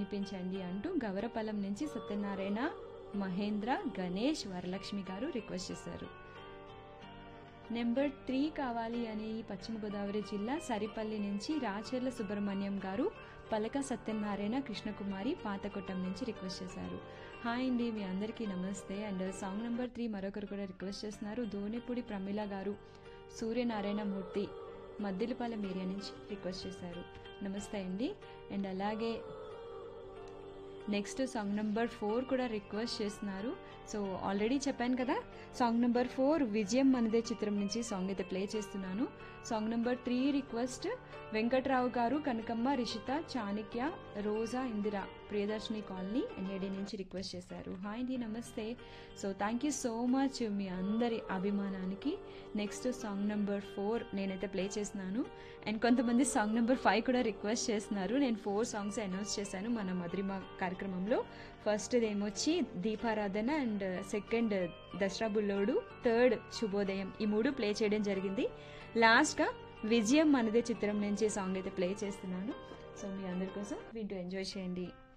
వినిపించండి అంటూ గవరపల్లం నుంచి సత్యనారాయణ మహేంద్ర గణేష్ వరలక్ష్మి గారు రిక్వెస్ట్ చేశారు నెంబర్ త్రీ కావాలి అని పశ్చిమ గోదావరి జిల్లా సరిపల్లి నుంచి రాచర్ల సుబ్రహ్మణ్యం గారు పలక సత్యనారాయణ కృష్ణకుమారి పాతకొట్టం నుంచి రిక్వెస్ట్ చేశారు హాయ్ అండి మీ అందరికీ నమస్తే అండ్ సాంగ్ నెంబర్ త్రీ మరొకరు కూడా రిక్వెస్ట్ చేస్తున్నారు దోనెపూడి ప్రమిళ గారు సూర్యనారాయణ మూర్తి మద్దిలపాలెం ఏరియా నుంచి రిక్వెస్ట్ చేశారు నమస్తే అండి అండ్ అలాగే నెక్స్ట్ సాంగ్ నెంబర్ ఫోర్ కూడా రిక్వెస్ట్ చేస్తున్నారు సో ఆల్రెడీ చెప్పాను కదా సాంగ్ నెంబర్ ఫోర్ విజయం మనదే చిత్రం నుంచి సాంగ్ అయితే ప్లే చేస్తున్నాను song number three request Venkatrao గారు కనకమ్మ రిషిత చాణక్య రోజా ఇందిరా ప్రియదర్శిని కాలనీ ఎన్ఏడి నుంచి రిక్వెస్ట్ చేశారు హాయ్ అండి నమస్తే so thank you so much మీ అందరి అభిమానానికి నెక్స్ట్ సాంగ్ నెంబర్ ఫోర్ నేనైతే ప్లే చేస్తున్నాను అండ్ కొంతమంది సాంగ్ నెంబర్ ఫైవ్ కూడా రిక్వెస్ట్ చేస్తున్నారు నేను ఫోర్ సాంగ్స్ అనౌన్స్ చేశాను మన మధురిమ కార్యక్రమంలో ఫస్ట్ ఏమొచ్చి Deeparadhana and second Dasara Bullodu third Subhodayam ఈ మూడు ప్లే చేయడం జరిగింది లాస్ట్గా విజయం మనదే చిత్రం నుంచి సాంగ్ అయితే ప్లే చేస్తున్నాను సో మీ అందరి కోసం వింటూ ఎంజాయ్ చేయండి